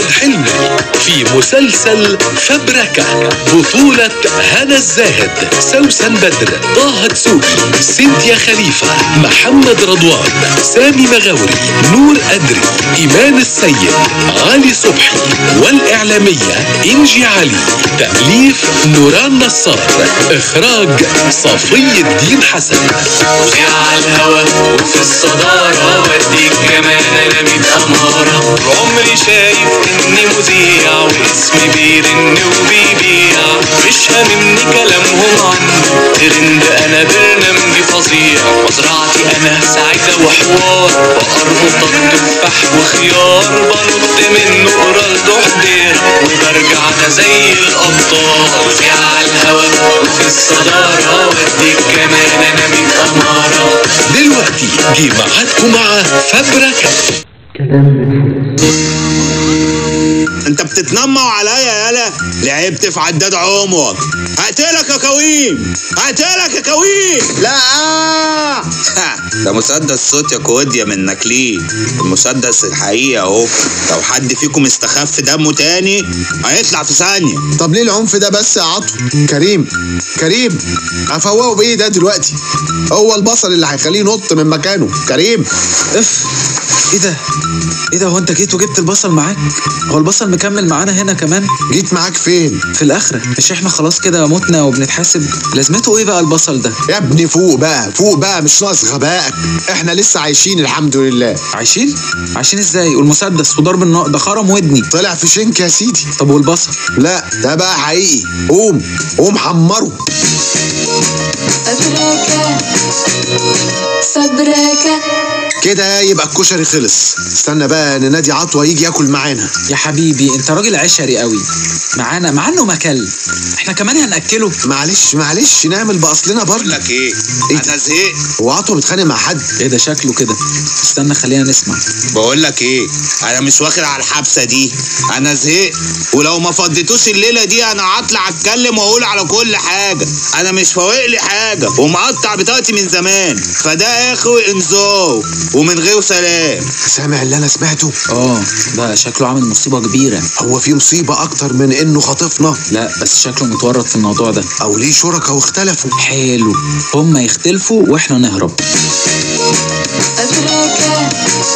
محمد حلمي في مسلسل فبركة بطولة هنا الزاهد سوسن بدر طه دسوقي سينتيا خليفة محمد رضوان سامي مغاوري نور أدري إيمان السيد علي صبحي والإعلامية إنجي علي تأليف نوران نصار إخراج صفي الدين حسن على الهوا وفي الصدارة وديك كمان انا ميت امارة عمري شايف اني مذيع واسمي بيرن وبيبيع مش هاممني كلامهم عني ترند انا برنامجي فظيع مزرعتي انا سعيدة وحوار بقر قطط تفاح وخيار بنط منه قرالده حدير وبرجع انا زي الابطال في على الهوا وفي الصدارة وديك كمان انا ميت امارة دلوقتي جه ميعادكم مع فبركة انت بتتنمر عليا يالا لعبت في عداد عمرك هقتلك يا كويم هقتلك يا كويم لا ها، ده مسدس صوت يا كوديا منك ليه المسدس الحقيقي اهو لو حد فيكم استخف دمه تاني هيطلع في ثانيه طب ليه العنف ده بس يا عطو كريم كريم افوقه بايه ده دلوقتي هو البصل اللي هيخليه ينط من مكانه كريم اف ايه ده ايه ده هو انت جيت وجبت البصل معاك هو البصل مكمل معانا هنا كمان جيت معاك فين في الاخره مش احنا خلاص كده متنا وبنتحاسب لازمته ايه بقى البصل ده يا ابني فوق بقى فوق بقى مش ناقص غبائك احنا لسه عايشين الحمد لله عايشين عايشين ازاي والمسدس وضرب النار ده خرم ودني طلع في شنك يا سيدي طب والبصل لا ده بقى حقيقي قوم قوم حمره فبركة فبركة كده يبقى الكشري خلص استنى بقى ننادي عطوة يجي ياكل معانا يا حبيبي انت راجل عشري قوي معانا مع انه مكل احنا كمان هناكله معلش معلش نعمل باصلنا بقول برضه لك ايه إيه ده؟ انا زهقت هو عطوة متخانق مع حد ايه ده شكله كده استنى خلينا نسمع بقول لك ايه انا مش واخد على الحبسه دي انا زهقت ولو ما فضيتوش الليله دي انا هطلع اتكلم واقول على كل حاجه انا مش فاوق لي حاجه ومقطع بطاقتي من زمان فده اخر انذار ومن غير سلام سامع اللي انا سمعته اه ده شكله عامل مصيبه كبيره هو في مصيبة أكتر من إنه خاطفنا لا بس شكله متورط في الموضوع ده أو ليه شركاء واختلفوا حلو هما يختلفوا واحنا نهرب فبركة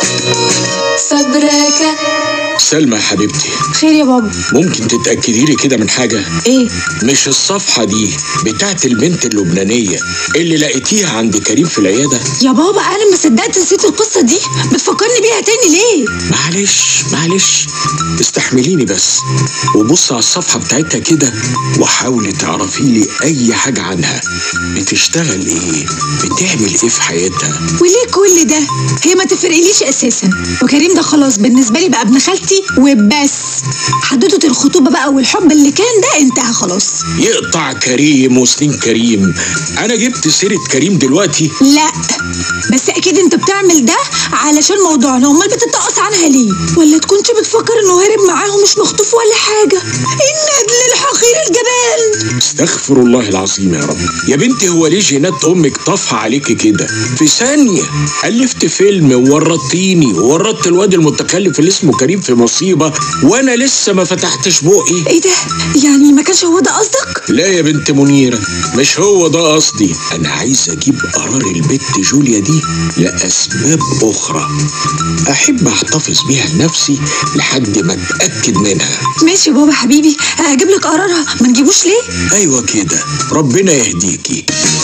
فبركة سلمى يا حبيبتي خير يا بابا ممكن تتأكدي لي كده من حاجة ايه مش الصفحة دي بتاعت البنت اللبنانية اللي لقيتيها عند كريم في العيادة يا بابا انا ما صدقت نسيت القصة دي بتفكرني بيها تاني ليه معلش معلش استحمليني بس وبص على الصفحة بتاعتها كده وحاولي تعرفي لي أي حاجة عنها بتشتغل إيه بتعمل إيه في حياتها وليه كل ده هي ما تفرقليش اساسا وكريم ده خلاص بالنسبة لي بقى ابن خالتي وبس حدوتة الخطوبة بقى والحب اللي كان ده انتهى خلاص يقطع كريم وسنين كريم أنا جبت سيرة كريم دلوقتي لا بس اكيد انت بتعمل ده علشان موضوعنا امال بتتقص عنها ليه ولا تكونش بتفكر انه هارب معاهم مش مخطوف ولا حاجه النجل الحقير الجبان استغفر الله العظيم يا رب يا بنتي هو ليه جينات امك طافحه عليكي كده في ثانيه الفت فيلم وورطتيني وورطت الواد المتكلف اللي اسمه كريم في مصيبه وانا لسه ما فتحتش بقي ايه ده يعني ما كانش هو ده قصدك لا يا بنت منيرة مش هو ده قصدي أنا عايز أجيب قرار البت جوليا دي لأسباب أخرى أحب أحتفظ بيها لنفسي لحد ما أتأكد منها ماشي يا بابا حبيبي هجيب لك قرارها ما نجيبوش ليه أيوة كده ربنا يهديكي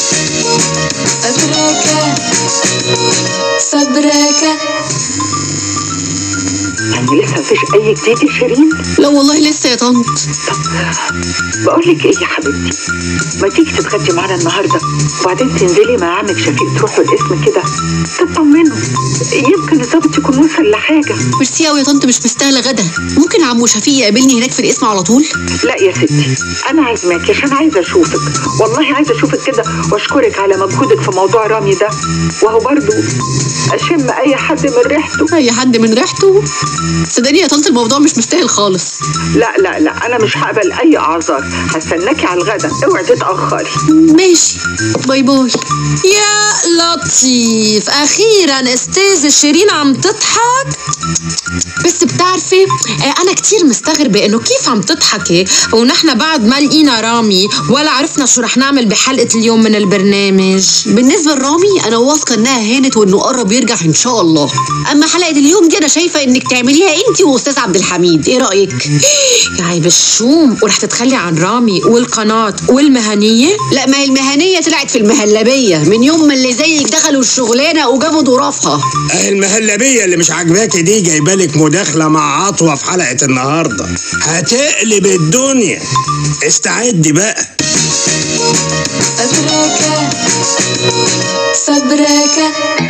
فبركة فبركة يعني لسه مفيش اي جديد يا شيرين لا والله لسه يا طنط بقول لك ايه يا حبيبتي ما تيجي تتغدي معانا النهارده وبعدين تنزلي مع عمك شفيق تروحوا القسم كده تطمنوا يمكن الظابط يكون وصل لحاجه ميرسي قوي يا طنط مش مستاهله غدا ممكن عمو شفيق يقابلني هناك في القسم على طول لا يا ستي انا عازماكي عشان عايزه اشوفك والله عايزه اشوفك كده واشكرك على مجهودك في موضوع رامي ده وهو برضو اشم اي حد من ريحته اي حد من ريحته صدقني يا طنط الموضوع مش مستاهل خالص لا لا لا انا مش هقبل اي اعذار هستناكي على الغدا اوعي تتاخري ماشي باي باي يا لطيف اخيرا استاذ شيرين عم تضحك بس بتعرفي آه، انا كتير مستغربه انه كيف عم تضحكي ونحن بعد ما لقينا رامي ولا عرفنا شو رح نعمل بحلقه اليوم من البرنامج بالنسبه لرامي انا واثقه انها هانت وانه قرب يرجع ان شاء الله اما حلقه اليوم دي انا شايفه انك تعمليها انت واستاذ عبد الحميد ايه رايك يا عيب الشوم ورح تتخلي عن رامي والقناه والمهنيه لا ما هي المهنيه طلعت في المهلبيه من يوم ما اللي زيك دخلوا الشغلانه وجابوا ظروفها أهي المهلبية اللي مش عاجباكي دي جايبالك مداخلة مع عطوة في حلقة النهاردة هتقلب الدنيا استعدي بقى فبركة فبركة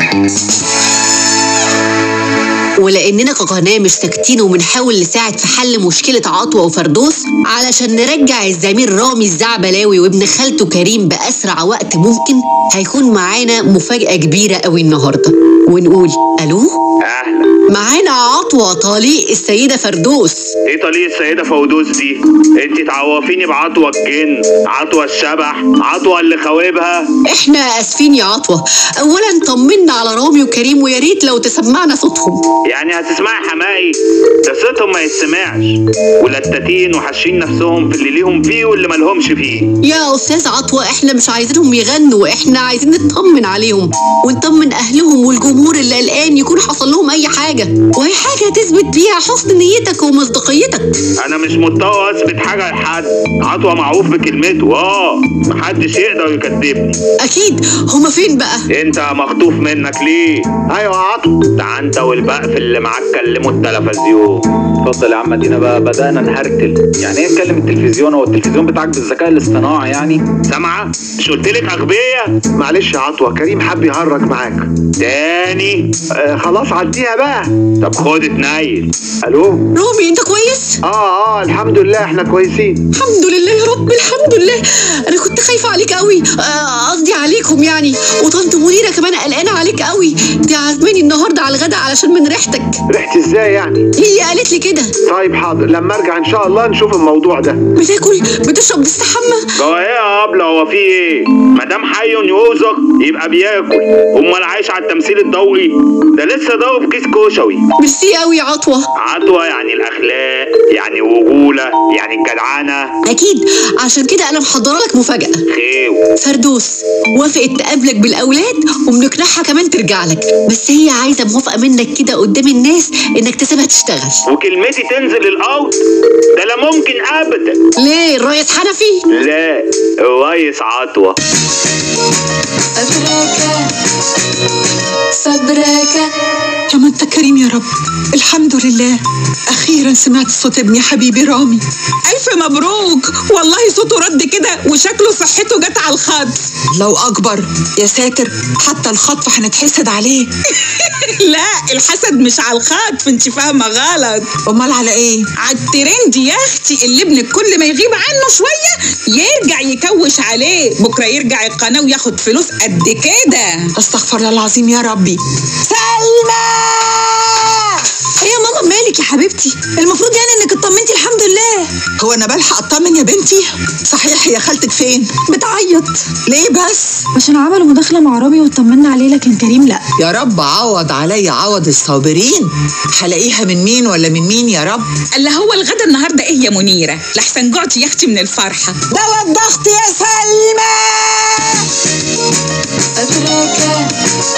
ولاننا كقناه مش ساكتين وبنحاول نساعد في حل مشكله عطوه وفردوس علشان نرجع الزميل رامي الزعبلاوي وابن خالته كريم باسرع وقت ممكن هيكون معانا مفاجاه كبيره قوي النهارده ونقول الو اهلا معانا عطوه طليق السيده فردوس ايه طليق السيدة فودوس دي انت تعوفيني بعطوة الجن عطوة الشبح عطوة اللي خوابها احنا اسفين يا عطوه اولا طمنا على رامي وكريم ويا ريت لو تسمعنا صوتهم يعني هتسمعي حماقي ده صوتهم ما يتسمعش ولتاتين وحاشين نفسهم في اللي ليهم فيه واللي مالهمش فيه يا استاذ عطوه احنا مش عايزينهم يغنوا احنا عايزين نطمن عليهم ونطمن اهلهم والجمهور اللي قلقان يكون حصل لهم اي حاجه وهي حاجه تثبت بيها حسن نيتك ومصداقيتك انا مش مضطر اثبت حاجة لحد عطوة معروف بكلمته اه محدش يقدر يكذبني اكيد هما فين بقى انت مخطوف منك ليه ايوه يا عطوة ده انت والبقف اللي معاك كلموا التلفزيون اتفضل يا عم ادينا بقى بدأنا نهرتل يعني ايه نكلم التلفزيون هو التلفزيون بتاعك بالذكاء الاصطناعي يعني سامعة مش قلت لك اغبية معلش يا عطوة كريم حب يهرج معاك تاني آه خلاص عديها بقى طب خد اتنيل الو رامي انت كويس اه اه الحمد لله احنا كويسين الحمد لله يا رب الحمد لله انا كنت خايفه عليك قوي آه، قصدي عليكم يعني وطنط منيره كمان قلقانه عليك قوي دي عازماني النهارده على الغدا علشان من ريحتك ريحتي ازاي يعني هي قالت لي كده طيب حاضر لما ارجع ان شاء الله نشوف الموضوع ده بتاكل بتشرب بتستحمى جوا ايه يا ابله هو في ايه مدام حي يوزك يبقى بياكل امال عايش على التمثيل الضوئي ده لسه ضوء في كيس كشوي ميرسي قوي يا عطوه عطوة يعني الاخلاق يعني وجولة يعني الجدعنة اكيد عشان كده انا محضره لك مفاجاه خيو فردوس وافقت تقابلك بالاولاد وبنقنعها كمان ترجع لك بس هي عايزه موافقه منك كده قدام الناس انك تسيبها تشتغل وكلمتي تنزل الارض ده لا ممكن ابدا ليه الريس حنفي لا الريس عطوة فبركة فبركة يا ما انت كريم يا رب الحمد لله اخيرا سمعت صوت ابني حبيبي رامي ألف مبروك والله صوته رد كده وشكله صحته جت على الخط الله اكبر يا ساتر حتى الخطف هنتحسد عليه لا الحسد مش على الخط انت فاهمة غلط امال على ايه على الترند يا اختي اللي ابنك كل ما يغيب عنه شوية يرجع يكوش عليه بكرة يرجع القناة وياخد فلوس قد كده استغفر الله العظيم يا ربي سلمى ايه يا ماما مالك يا حبيبتي المفروض يعني انك اطمنتي الحمد لله هو انا بلحق اطمن يا بنتي صحيح هي خالتك فين بتعيط ليه بس عشان عملوا مداخلة مع رامي واطمنا عليه لكن كريم لا يا رب عوض عليا عوض الصابرين هلاقيها من مين ولا من مين يا رب اللي هو الغدا النهاردة ايه يا منيرة لحسن جعتي يا اختي من الفرحة دواء الضغط يا سلمى فبركة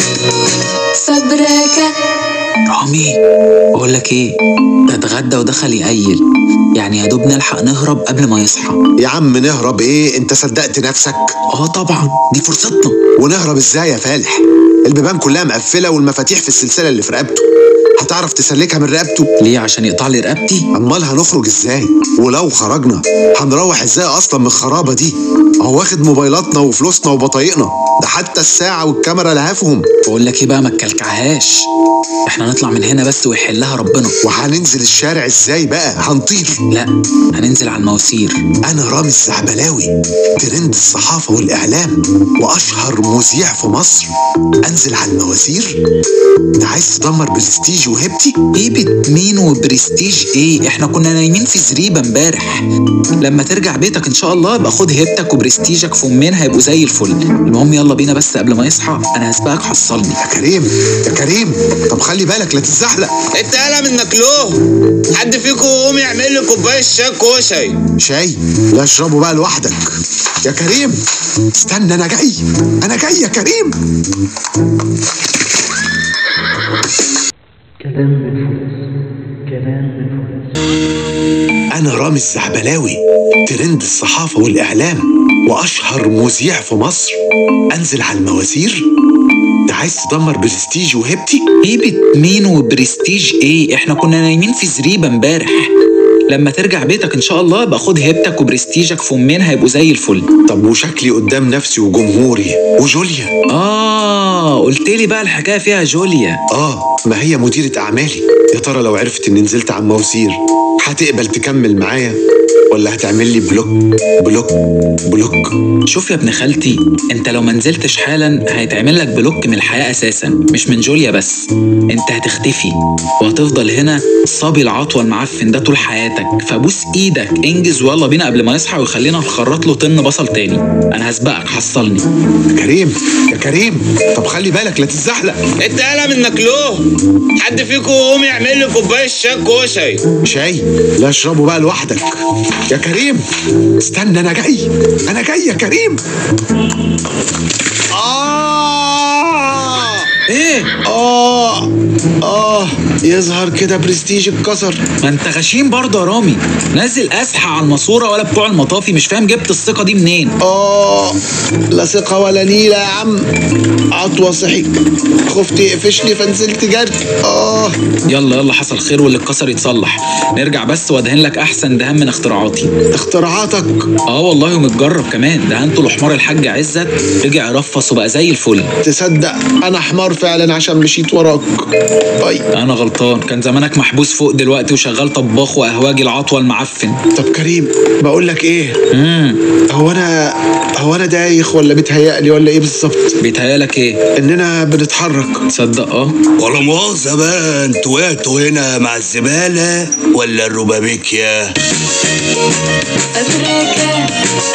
فبركة رامي بقول لك ايه ده اتغدى ودخل يقيل يعني يا دوب نلحق نهرب قبل ما يصحى يا عم نهرب ايه انت صدقت نفسك اه طبعا دي فرصتنا ونهرب ازاي يا فالح البيبان كلها مقفله والمفاتيح في السلسله اللي في رقبته هتعرف تسلكها من رقبته ليه عشان يقطع لي رقبتي امال هنخرج ازاي ولو خرجنا هنروح ازاي اصلا من الخرابه دي هو واخد موبايلاتنا وفلوسنا وبطايقنا ده حتى الساعة والكاميرا لهفهم بقول لك ايه بقى ما تكلكعهاش احنا نطلع من هنا بس ويحلها ربنا وهننزل الشارع ازاي بقى هنطير لا هننزل على المواسير انا رامي الزعبلاوي ترند الصحافة والاعلام واشهر مذيع في مصر انزل على المواسير انت عايز تدمر برستيجي وهيبتي هيبة مين وبرستيج ايه احنا كنا نايمين في زريبة امبارح لما ترجع بيتك ان شاء الله ابقى خد هيبتك وبرستيجك في امين هيبقوا زي الفل المهم يلا بينا بس قبل ما يصحى انا هسبقك حصلني يا كريم يا كريم طب خلي بالك لا تتزحلق انت قلم من مكلوه حد فيكم يقوم يعمل لي كوبايه شاي كوشي شاي لا اشربه بقى لوحدك يا كريم استنى انا جاي انا جاي يا كريم كلام من فلوس كلام من فلوس انا رامي الزعبلاوي ترند الصحافة والاعلام واشهر مذيع في مصر انزل على المواسير انت عايز تدمر برستيجي وهيبتي هيبة مين وبرستيج ايه احنا كنا نايمين في زريبة امبارح لما ترجع بيتك ان شاء الله ابقى خد هيبتك وبرستيجك في امين هيبقوا زي الفل طب وشكلي قدام نفسي وجمهوري وجوليا اه قلت لي بقى الحكايه فيها جوليا اه ما هي مديرة اعمالي يا ترى لو عرفت اني نزلت على المواسير هتقبل تكمل معايا ولا هتعمل لي بلوك بلوك بلوك شوف يا ابن خالتي انت لو ما نزلتش حالا هيتعمل لك بلوك من الحياه اساسا مش من جوليا بس انت هتختفي وهتفضل هنا صبي العطوه المعفن ده طول حياتك فبوس ايدك انجز ويلا بينا قبل ما يصحى ويخلينا نخرط له طن بصل تاني انا هسبقك حصلني يا كريم يا كريم طب خلي بالك لا تتزحلق انت قلم من مكلوه حد فيكم يقوم يعمل لي كوبايه شاي كوشي شاي لا اشربه بقى لوحدك يا كريم استنى انا جاي انا جاي يا كريم آه ايه آه آه يظهر كده برستيج اتكسر ما انت غشيم برضه يا رامي نزل اسحى على الماسوره ولا بتوع المطافي مش فاهم جبت الثقه دي منين آه لا ثقة ولا نيلة يا عم عطوة صحي خفت يقفشني فنزلت جري آه يلا يلا حصل خير واللي اتكسر يتصلح نرجع بس وادهن لك احسن دهان من اختراعاتي اختراعاتك اه والله ومتجرب كمان دهنته لحمار الحاج عزت رجع يرفص وبقى زي الفل تصدق أنا حمار فعلا عشان مشيت وراك أي انا غلطان كان زمانك محبوس فوق دلوقتي وشغال طباخ وقهواجي العطوه المعفن طب كريم بقول لك ايه امم هو انا هو انا دايخ ولا بيتهيألي ولا ايه بالظبط بيتهيألك ايه اننا بنتحرك تصدق اه ولا مؤاخذة بقى انتوا وقعتوا هنا مع الزبالة ولا الروبابيكيا فبركة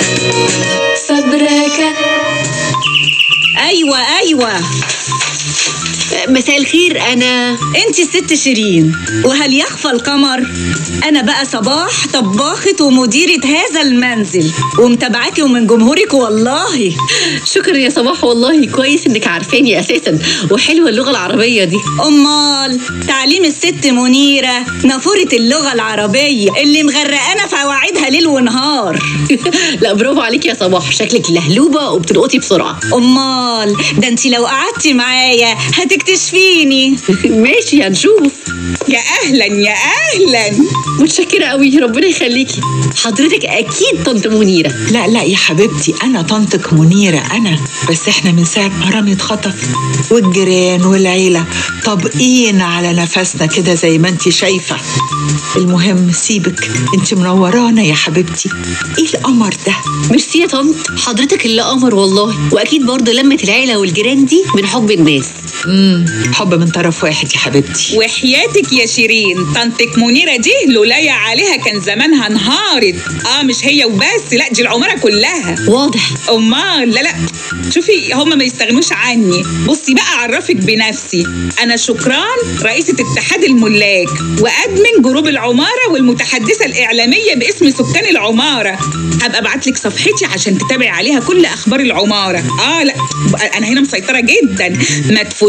فبركة ايوه ايوه مساء الخير انا انت الست شيرين وهل يخفى القمر انا بقى صباح طباخة ومديرة هذا المنزل ومتابعاكي ومن جمهورك والله شكرا يا صباح والله كويس انك عارفاني اساسا وحلوه اللغه العربيه دي امال تعليم الست منيرة نافورة اللغة العربية اللي مغرقانة في قواعدها ليل ونهار لا برافو عليك يا صباح شكلك لهلوبه وبتلقطي بسرعه امال ده انت لو قعدتي معايا هتكتشفيني ماشي هنشوف يا اهلا يا اهلا متشكره قوي ربنا يخليكي حضرتك اكيد طنط منيره لا لا يا حبيبتي انا طنطك منيره انا بس احنا من ساعه ما رامي اتخطف والجيران والعيله طابقين على نفسنا كده زي ما انت شايفه المهم سيبك انت منورانا يا حبيبتي ايه القمر ده ميرسي يا طنط حضرتك اللي قمر والله واكيد برضه لمه العيله والجيران دي من حب الناس امم حب من طرف واحد يا حبيبتي وحياتك يا شيرين طنطك منيرة دي لولايا عليها كان زمانها انهارت اه مش هي وبس لا دي العمارة كلها واضح امال لا لا شوفي هما ما يستغنوش عني بصي بقى اعرفك بنفسي انا شكران رئيسة اتحاد الملاك وادمن جروب العمارة والمتحدثة الاعلامية باسم سكان العمارة هبقى ابعت لك صفحتي عشان تتابعي عليها كل اخبار العمارة اه لا انا هنا مسيطرة جدا ما تفوت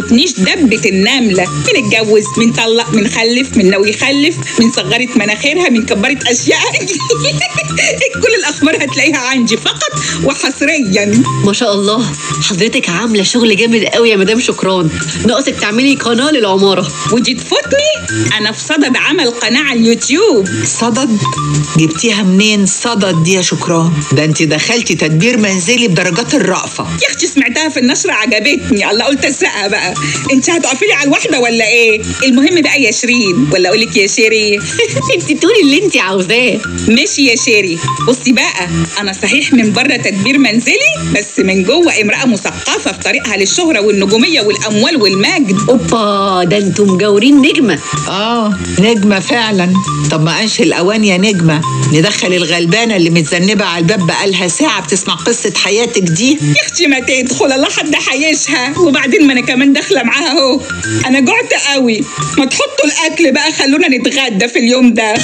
تفوتنيش دبة النملة من اتجوز من طلق من خلف من ناوي يخلف من صغرت مناخيرها من كبرت أشياء كل الأخبار هتلاقيها عندي فقط وحصريا ما شاء الله حضرتك عامله شغل جامد قوي يا مدام شكران ناقصك تعملي قناه للعماره ودي تفوتني أنا في صدد عمل قناة على اليوتيوب صدد جبتيها منين صدد دي يا شكران ده انت دخلتي تدبير منزلي بدرجات الرأفة يا اختي سمعتها في النشرة عجبتني الله قلت اسرقها بقى انت هتقفي لي على الواحدة ولا ايه المهم بقى يا شيرين ولا اقول لك يا شيري انت تقولي اللي انت عاوزاه ماشي يا شيري بصي بقى انا صحيح من بره تدبير منزلي بس من جوه امرأة مثقفة في طريقها للشهرة والنجومية والاموال والمجد اوبا ده انتم مجاورين نجمه اه نجمة فعلا طب ما قانش الأوان يا نجمة ندخل الغلبانة اللي متذنبة على الباب بقالها ساعة بتسمع قصة حياتك دي يا اختي ما تدخل الله حد حيشها وبعدين ما انا كمان داخله معاها اهو انا جعت قوي ما تحطوا الاكل بقى خلونا نتغدى في اليوم ده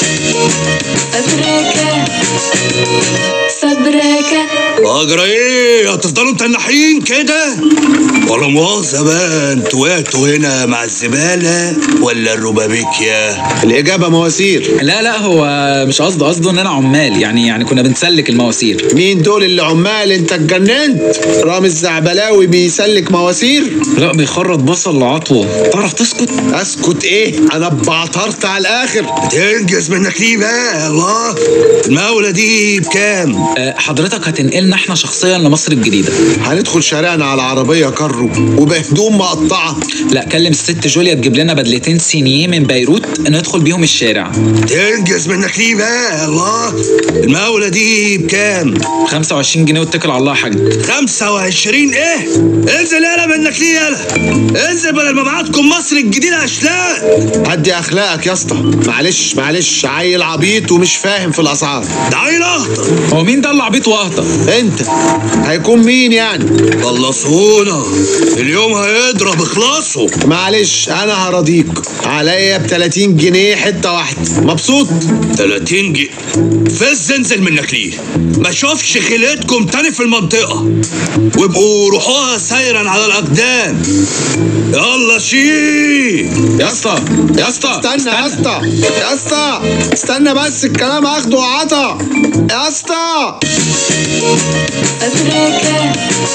صبرك اجرى ايه هتفضلوا متنحين كده ولا مؤاخذة بقى انتوا وقعتوا هنا مع الزبالة ولا الربابيكيا الإجابة مواسير لا لا هو مش قصده قصده ان انا عمال يعني يعني كنا بنسلك المواسير مين دول اللي عمال انت اتجننت رامي الزعبلاوي بيسلك مواسير لا بيخرط بصل لعطوه تعرف تسكت اسكت ايه انا بعترت على الاخر تنجز منك ليه بقى الله المقاولة دي بكام أه حضرتك هتنقلنا احنا شخصيا لمصر الجديدة هندخل شارعنا على عربية كارو وبهدوم مقطعة لا كلم الست جوليا تجيب لنا بدلتين سينيه من بيروت ندخل بيهم الشارع تنجز منك ليه بقى الله المقاولة دي بكام 25 جنيه واتكل على الله يا حاج 25 ايه انزل يالا منك ليه يالا انزل بدل ما ابعتكم مصر الجديدة اشلاء هدي اخلاقك يا اسطى معلش معلش عيل عبيط ومش فاهم في الاسعار ده عيل اهطر هو مين ده اللي عبيط واهطر انت هيكون مين يعني خلصونا اليوم هيضرب اخلصوا معلش انا هرضيك عليا ب 30 جنيه حته واحده مبسوط 30 جنيه فز انزل منك ليه ما اشوفش خيلتكم تاني في المنطقه وابقوا روحوها سيرا على الاقدام يلا شي يا اسطى يا اسطى استنى يا اسطى يا اسطى استنى بس الكلام اخده وعطا يا اسطى صبرك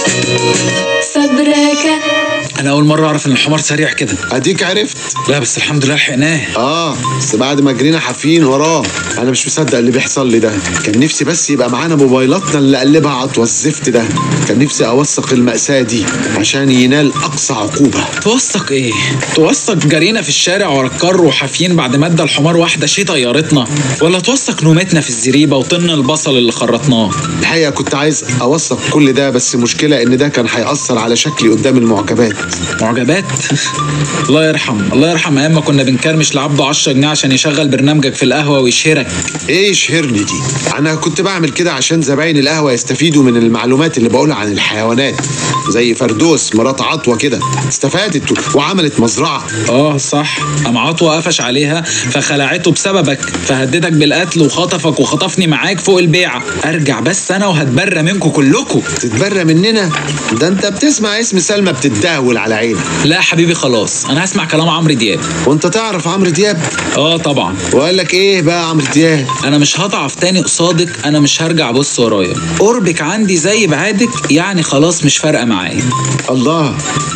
صبرك انا اول مره اعرف ان الحمار سريع كده اديك عرفت لا بس الحمد لله لحقناه اه بس بعد ما جرينا حافيين وراه انا مش مصدق اللي بيحصل لي ده كان نفسي بس يبقى معانا موبايلاتنا اللي قلبها عطوة الزفت ده كان نفسي اوثق المأساة دي عشان ينال اقصى عقوبة توثق ايه توثق جرينا في الشارع ورا الكر وحافيين بعد ما ادى الحمار واحده شي طيارتنا ولا توثق نومتنا في الزريبه وطن البصل اللي خرطناه الحقيقة كنت عايز اوثق كل ده بس مشكلة ان ده كان هيأثر على شكلي قدام المعجبات معجبات الله يرحم الله يرحم ايام ما كنا بنكرمش لعبده 10 جنيه عشان يشغل برنامجك في القهوه ويشهرك ايه يشهرني دي انا كنت بعمل كده عشان زباين القهوة يستفيدوا من المعلومات اللي بقولها عن الحيوانات زي فردوس مرات عطوة كده استفادت وعملت مزرعة اه صح قام عطوة قفش عليها فخلعته بسببك فهددك بالقتل وخطفك وخطفني معاك فوق البيعة ارجع بس انا وهتبرى منكم كلكم تتبرى مننا ده انت بتسمع اسم سلمى بتتدهول على عينك لا حبيبي خلاص انا هسمع كلام عمرو دياب وانت تعرف عمرو دياب اه طبعا وقال لك ايه بقى عمرو دياب انا مش هضعف تاني قصادك انا مش هرجع بص ورايا قربك عندي زي بعادك يعني خلاص مش فارقه معايا الله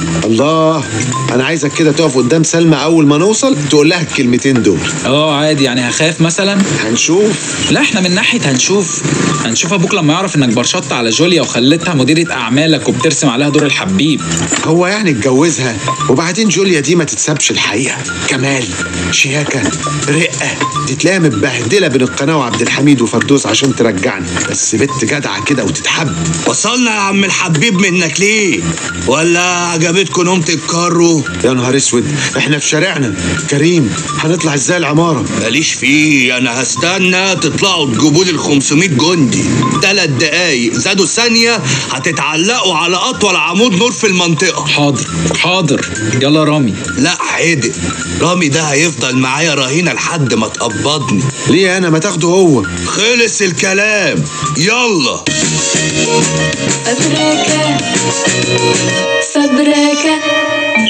الله انا عايزك كده تقف قدام سلمى اول ما نوصل تقول لها الكلمتين دول اه عادي يعني هخاف مثلا هنشوف لا احنا من ناحيه هنشوف هنشوف ابوك لما يعرف انك برشطت على جوليا وخليتها مديره اعمالك وبترسم عليها دور الحبيب هو يعني اتجوزها وبعدين جوليا دي ما تتسابش الحقيقه كمال شياكه رقه دي تلاقيها متبهدله بين القناه وعبد الحميد وفردوس عشان ترجعني بس بنت جدعه كده وتتحب وصلنا يا عم الحبيب منك ليه ولا عجبتكم نومة الكارو يا نهار اسود احنا في شارعنا كريم هنطلع ازاي العماره ماليش فيه انا هستنى تطلعوا تجيبوا لي ال 500 جندي ثلاث دقايق زادوا ثانيه هتتعلقوا على اطول عمود نور في المنطقه حاضر حاضر يلا رامي لا حدق رامي ده هيفضل معايا رهينه لحد ما تقبضني ليه انا ما تاخده هو خلص الكلام يلا صبرك صبرك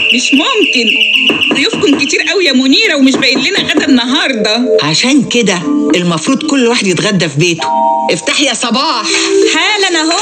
مش ممكن ضيوفكم كتير قوي يا منيره ومش باين لنا غدا النهارده عشان كده المفروض كل واحد يتغدى في بيته افتحي يا صباح حالا اهو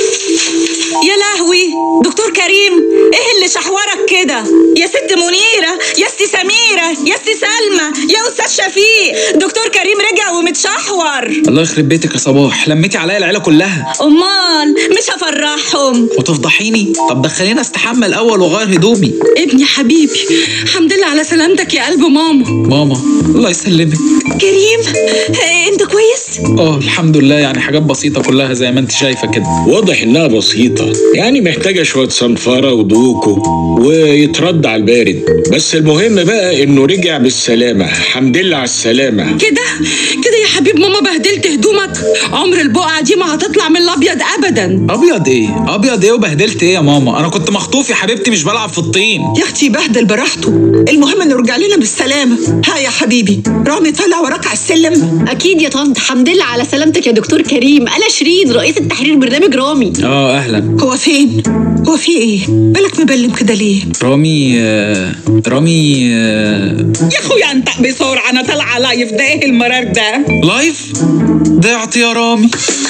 يا لهوي دكتور كريم ايه اللي شحورك كده يا ست منيره يا ست سميره يا ست سلمى يا استاذ شفيق دكتور كريم رجع ومتشحور الله يخرب بيتك يا صباح لميتي عليا العيله كلها امال مش هفرحهم وتفضحيني طب دخلينا استحمى الاول واغير هدومي ابني حبيبي الحمد لله على سلامتك يا قلب ماما ماما الله يسلمك كريم آه، انت كويس اه الحمد لله يعني حاجات بسيطه كلها زي ما انت شايفه كده واضح انها بسيطة يعني محتاجة شوية صنفرة ودوكو ويترد على البارد بس المهم بقى انه رجع بالسلامة الحمد لله على السلامة كده كده يا حبيب ماما بهدلت هدومك عمر البقعه دي ما هتطلع من الابيض ابدا ابيض ايه ابيض ايه وبهدلت ايه يا ماما انا كنت مخطوف يا حبيبتي مش بلعب في الطين يا اختي بهدل براحته المهم انه رجع لنا بالسلامه ها يا حبيبي رامي طلع وراك على السلم اكيد يا طنط الحمد لله على سلامتك يا دكتور كريم انا شيرين رئيسة تحرير برنامج رامي اه اهلا هو فين هو في ايه بالك مبلم كده ليه رامي آه، رامي آه، يا اخويا انطق بسرعه انا طالعه لايف ده ايه المرار ده لايف ضعت يا رامي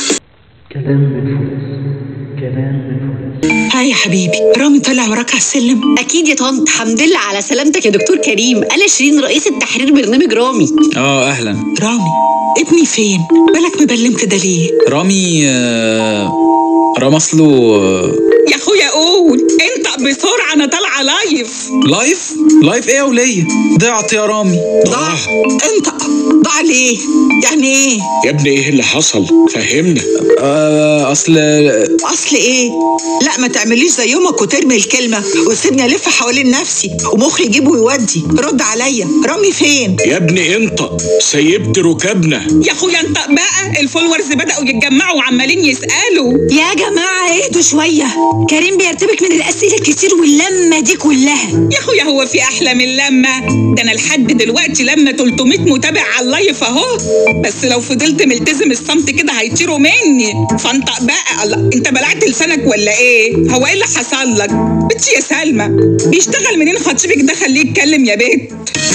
كلام من فوز كلام من فوز ها يا حبيبي رامي طلع وراك على السلم اكيد يا طنط الحمد لله على سلامتك يا دكتور كريم انا شيرين رئيسة تحرير برنامج رامي اه اهلا رامي ابني فين بالك مبلم كده ليه رامي آه، رامي اصله آه، يا اخويا قول انطق بسرعه انا طالعه لايف لايف لايف ايه يا وليه ضعت يا رامي ضاع انت ضاع ليه يعني ايه يا ابني ايه اللي حصل فهمنا آه، اصل اصل ايه لا ما تعمليش زي يومك وترمي الكلمه وسيبني الف حوالين نفسي ومخي يجيب ويودي رد عليا رامي فين يا ابني انت سيبت ركابنا يا اخويا انطق بقى الفولورز بداوا يتجمعوا وعمالين يسالوا يا جماعه اهدوا شويه كريم بيرتبك من الاسئله الكتير واللمه دي كلها يا اخويا هو في احلى من لما ده انا لحد دلوقتي لما 300 متابع على اللايف اهو بس لو فضلت ملتزم الصمت كده هيطيروا مني فانطق بقى الله انت بلعت لسانك ولا ايه هو ايه اللي حصل لك بنتي يا سلمى بيشتغل منين خطيبك ده خليه يتكلم يا بيت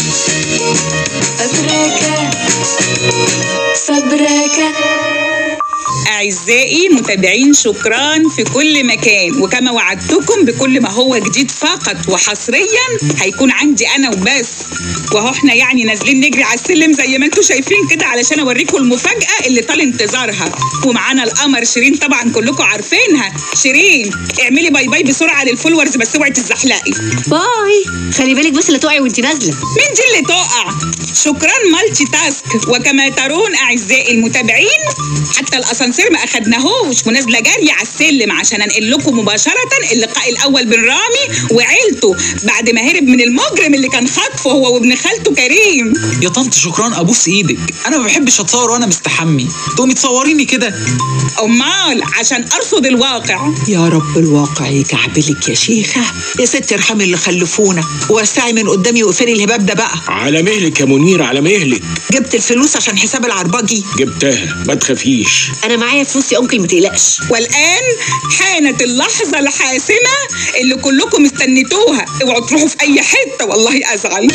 صبرك أعزائي متابعين شكرا في كل مكان وكما وعدتكم بكل ما هو جديد فقط وحصريا هيكون عندي أنا وبس وهو احنا يعني نازلين نجري على السلم زي ما انتم شايفين كده علشان اوريكم المفاجأة اللي طال انتظارها ومعانا القمر شيرين طبعا كلكم عارفينها شيرين اعملي باي باي بسرعة للفولورز بس اوعي تزحلقي باي خلي بالك بس لا تقعي وانت نازله مين دي اللي تقع شكرا مالتي تاسك وكما ترون اعزائي المتابعين حتى الاسانسير ما اخدناهوش ونازله جاريه على السلم عشان انقل لكم مباشره اللقاء الاول بين رامي وعيلته بعد ما هرب من المجرم اللي كان خاطفه هو وابن خالته كريم يا طنط شكرا ابوس ايدك انا ما بحبش اتصور وانا مستحمي تقومي تصوريني كده امال عشان ارصد الواقع يا رب الواقع يكعبلك يا شيخة يا ست ارحمي اللي خلفونا وسعي من قدامي واقفلي الهباب ده بقى على مهلك يا منير على مهلك جبت الفلوس عشان حساب العربجي جبتها ما تخافيش انا معايا فلوس يا انكل ما تقلقش والان حانت اللحظه الحاسمه اللي كلكم استنيتوها اوعوا تروحوا في اي حته والله ازعل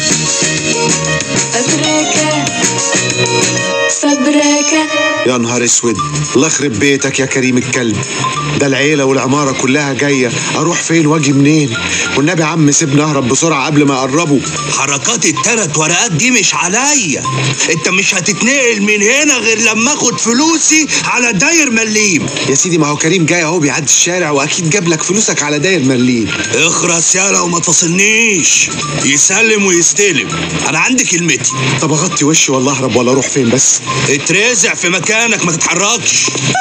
صبرك صبرك يا نهار اسود الله يخرب بيتك يا كريم الكلب ده العيله والعماره كلها جايه اروح فين واجي منين والنبي يا عم سيبني اهرب بسرعه قبل ما يقربوا حركات التلات ورقات دي مش عليا انت مش هتتنقل من هنا غير لما اخد فلوسي على داير مليم يا سيدي ما هو كريم جاي اهو بيعدي الشارع واكيد جاب لك فلوسك على داير مليم اخرس يالا وما تصلنيش يسلم ويستلم انا عندي كلمتي طب اغطي وشي ولا اهرب ولا اروح فين بس اترزع في مكانك ما تتحركش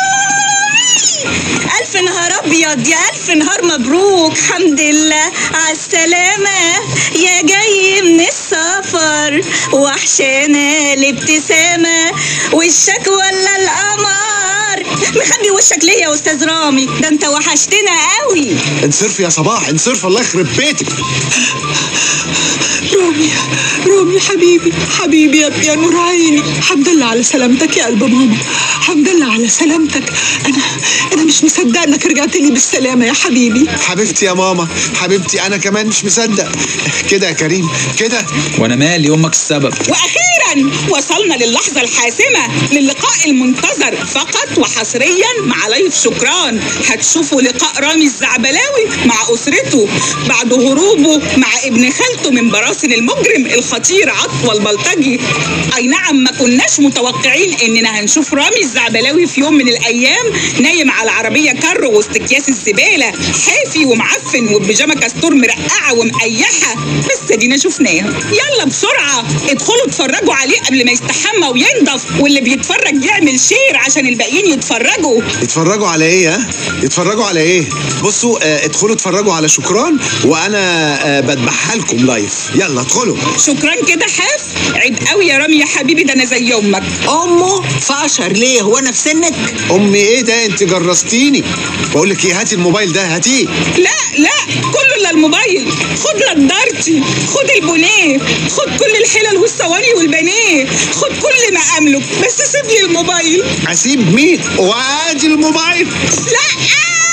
ألف نهار أبيض يا ألف نهار مبروك حمد لله على السلامة يا جاي من السفر وحشانا الابتسامة وشك ولا القمر مخبي وشك ليه يا أستاذ رامي ده أنت وحشتنا قوي انصرف يا صباح انصرف الله يخرب بيتك رامي رامي رومي حبيبي حبيبي يا يا نور عيني الحمد لله على سلامتك يا قلب ماما الحمد لله على سلامتك انا انا مش مصدقه انك رجعت لي بالسلامه يا حبيبي حبيبتي يا ماما حبيبتي انا كمان مش مصدق كده يا كريم كده وانا مالي امك السبب واخيرا وصلنا للحظه الحاسمه للقاء المنتظر فقط وحصريا مع لايف شكران هتشوفوا لقاء رامي الزعبلاوي مع اسرته بعد هروبه مع ابن خالته من براسن المجرم الخطير عطوة البلطجي اي نعم ما كناش متوقعين اننا هنشوف رامي الزعبلاوي في يوم من الايام نايم على عربيه كارو وسط اكياس الزباله حافي ومعفن وبيجامه كاستور مرقعه ومقيحه بس ادينا شفناها يلا بسرعه ادخلوا اتفرجوا عليه قبل ما يستحمى وينضف واللي بيتفرج يعمل شير عشان الباقيين يتفرجوا يتفرجوا على ايه ها يتفرجوا على ايه بصوا آه ادخلوا اتفرجوا على شكران وانا آه بذبحها لكم لايف يلا ادخلوا شكرا كده حاف عيب قوي يا رامي يا حبيبي ده انا زي امك امه فاشر ليه هو انا في سنك امي ايه ده انت جرستيني بقول لك ايه هاتي الموبايل ده هاتيه لا لا كله الا الموبايل خد نضارتي خد البونيه خد كل الحلل والصواني والبانيه خد كل ما املك بس سيب لي الموبايل اسيب مين وادي الموبايل لا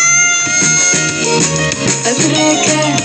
صبرك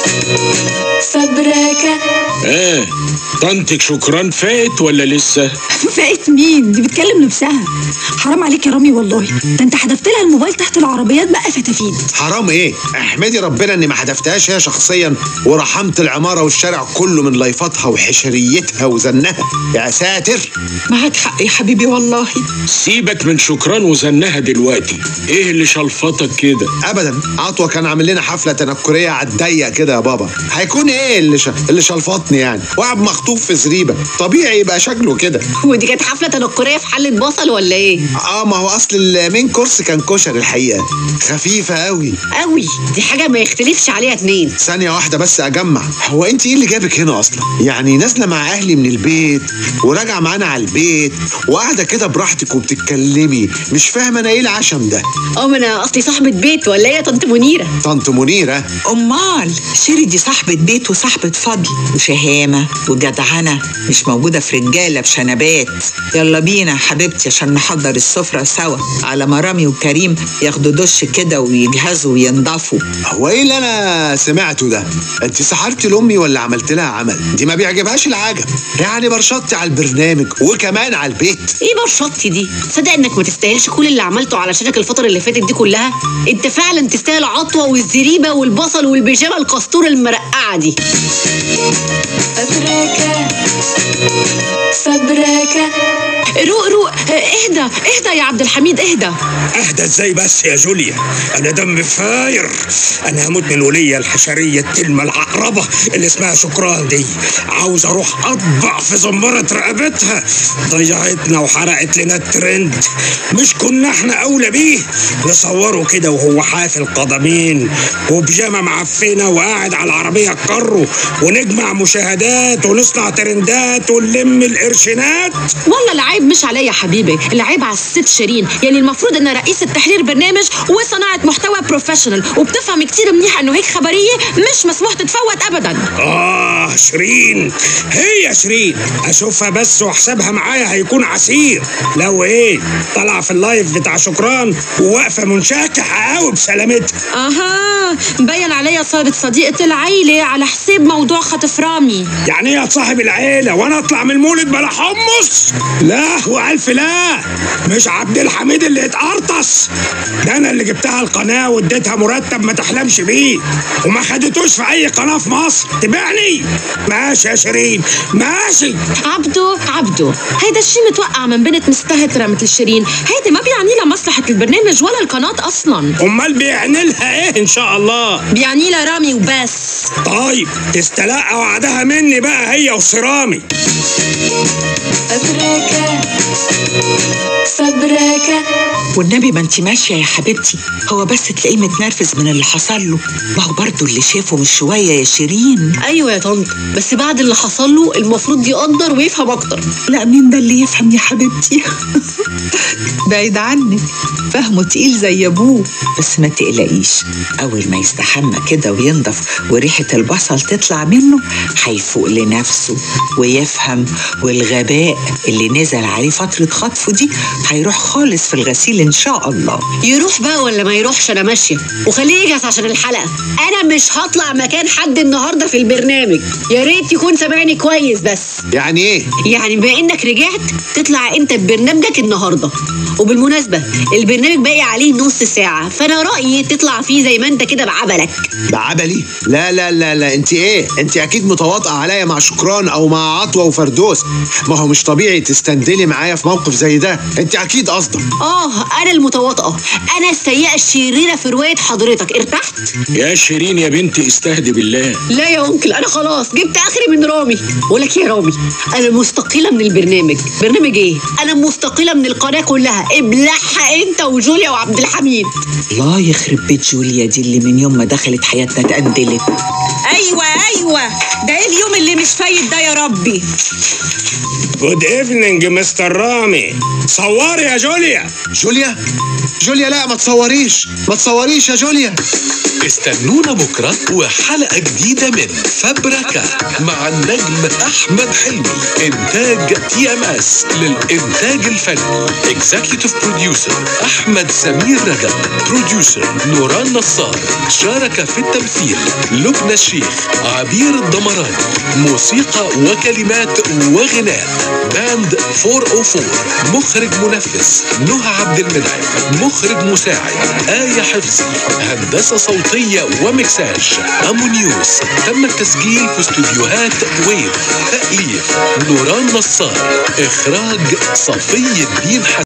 صبرك ايه طنطك شكران فات ولا لسه فاقت مين دي بتكلم نفسها حرام عليك يا رامي والله ده انت حدفت لها الموبايل تحت العربيات بقى فتافيت حرام ايه احمدي ربنا اني ما حدفتهاش هي شخصيا ورحمت العماره والشارع كله من لايفاتها وحشريتها وزنها يا ساتر معاك حق يا حبيبي والله سيبك من شكران وزنها دلوقتي ايه اللي شلفطك كده ابدا عطوه كان عامل لنا حفله تنكريه على الضيق كده يا بابا هيكون ايه اللي ش... اللي شلفطني يعني واحد مخطوف في زريبه طبيعي يبقى شكله كده ودي كانت حفله تنكريه في حله بصل ولا ايه اه ما هو اصل المين كورس كان كشري الحقيقه خفيفه قوي قوي دي حاجه ما يختلفش عليها اتنين ثانيه واحده بس اجمع هو انت ايه اللي جابك هنا اصلا يعني نازله مع اهلي من البيت وراجعه معانا على البيت وقاعده كده براحتك وبتتكلمي مش فاهمه انا ايه العشم ده اه ما انا اصلي صاحبه بيت ولا ايه يا طنط منيره طنط منيره امال شيري دي صاحبة بيت وصاحبة فضل وشهامة وجدعنة مش موجودة في رجالة بشنبات يلا بينا حبيبتي عشان نحضر السفرة سوا على ما رامي وكريم ياخدوا دش كده ويجهزوا وينضفوا هو ايه اللي انا سمعته ده انت سحرتي لامي ولا عملت لها عمل دي ما بيعجبهاش العجب يعني برشطتي على البرنامج وكمان على البيت ايه برشطتي دي تصدق انك ما تستاهلش كل اللي عملته علشانك الفتره اللي فاتت دي كلها انت فعلا تستاهل عطوه والزريبه والبصل والبيجامه القسطور المرقعه دي صبرك صبرك روق روق اهدى اهدى يا عبد الحميد اهدى اهدى ازاي بس يا جوليا انا دم فاير انا هموت من الولية الحشرية التلمة العقربة اللي اسمها شكران دي عاوز اروح اطبع في زمرة رقبتها ضيعتنا وحرقت لنا الترند مش كنا احنا اولى بيه نصوره كده وهو حافي القدمين وبيجامة معفنة وقاعد على العربية الكرو ونجمع مشاهدات ونصنع ترندات ونلم القرشينات والله العيب مش عليا يا حبيبي العيب على الست شيرين يعني المفروض ان رئيسة تحرير برنامج وصناعة محتوى بروفيشنال وبتفهم كتير منيح انه هيك خبرية مش مسموح تتفوت ابدا آه شيرين هي شيرين أشوفها بس وحسابها معايا هيكون عسير لو إيه طالعة في اللايف بتاع شكران وواقفة منشكحة قوي بسلامتها اها مبين عليا صارت صديقة العيلة على حساب موضوع خطف رامي يعني إيه صاحب العيلة وأنا أطلع من المولد بلا حمص لا وألف لا مش عبد الحميد اللي اتقرطس ده أنا اللي جبتها القناة واديتها مرتب ما تحلمش بيه وما خدتوش في أي قناة في مصر تبيعني ماشي يا شيرين ماشي عبدو عبدو هيدا الشي متوقع من بنت مستهترة مثل شيرين هيدي ما بيعني لها مصلحة البرنامج ولا القناة أصلا أمال بيعني لها إيه إن شاء الله بيعني لها رامي وبس طيب تستلقى وعدها مني بقى هي وصرامي صبرك صبرك والنبي ما انت ماشيه يا حبيبتي هو بس تلاقيه متنرفز من اللي حصل له ما هو برضه اللي شافه من شويه يا شيرين ايوه يا طنط بس بعد اللي حصل له المفروض يقدر ويفهم اكتر لا مين ده اللي يفهم يا حبيبتي بعيد عنك فهمه تقيل زي ابوه بس ما تقلقيش اول ما يستحمى كده وينضف وريحه البصل تطلع منه هيفوق لنفسه ويفهم والغباء اللي نزل عليه فتره خطفه دي هيروح خالص في الغسيل ان شاء الله يروح بقى ولا ما يروحش انا ماشيه وخليه يجهز عشان الحلقه انا مش هطلع مكان حد النهارده في البرنامج يا ريت يكون سامعني كويس بس يعني ايه يعني بما انك رجعت تطلع انت ببرنامجك النهارده وبالمناسبه البرنامج باقي عليه نص ساعه فانا رايي تطلع فيه زي ما انت كده بعبلك بعبلي لا لا لا لا انت ايه انت اكيد متواطئه عليا مع شكران او مع عطوه وفردوس ما هو مش طبيعي تستندلي معايا في موقف زي ده انت اكيد قصدك اه انا المتواطئه انا السيئه الشريره في روايه حضرتك ارتحت يا شيرين يا بنتي استهدي بالله لا يا انكل انا خلاص جبت اخري من رامي بقول لك يا رامي انا مستقيله من البرنامج برنامج ايه انا مستقيله من القناه كلها ابلعها انت وجوليا وعبد الحميد الله يخرب بيت جوليا دي اللي من يوم ما دخلت حياتنا اتقندلت ايوه ايوه ده ايه اليوم اللي مش فايت ده يا ربي جود ايفنينج مستر رامي صوري يا جوليا جوليا جوليا لا ما تصوريش ما تصوريش يا جوليا استنونا بكرة وحلقة جديدة من فبركة مع النجم أحمد حلمي إنتاج تي ام اس للإنتاج الفني اكزيكتيف بروديوسر أحمد سمير رجب بروديوسر نوران نصار شارك في التمثيل لبنى الشيخ عبير الدمراني موسيقى وكلمات وغناء باند 404 مخرج منفذ نهى عبد المنعم مخرج مساعد آية حفظي هندسة صوتية ومكساج أمو نيوز تم التسجيل في استوديوهات ويف تأليف نوران نصار إخراج صفي الدين حسن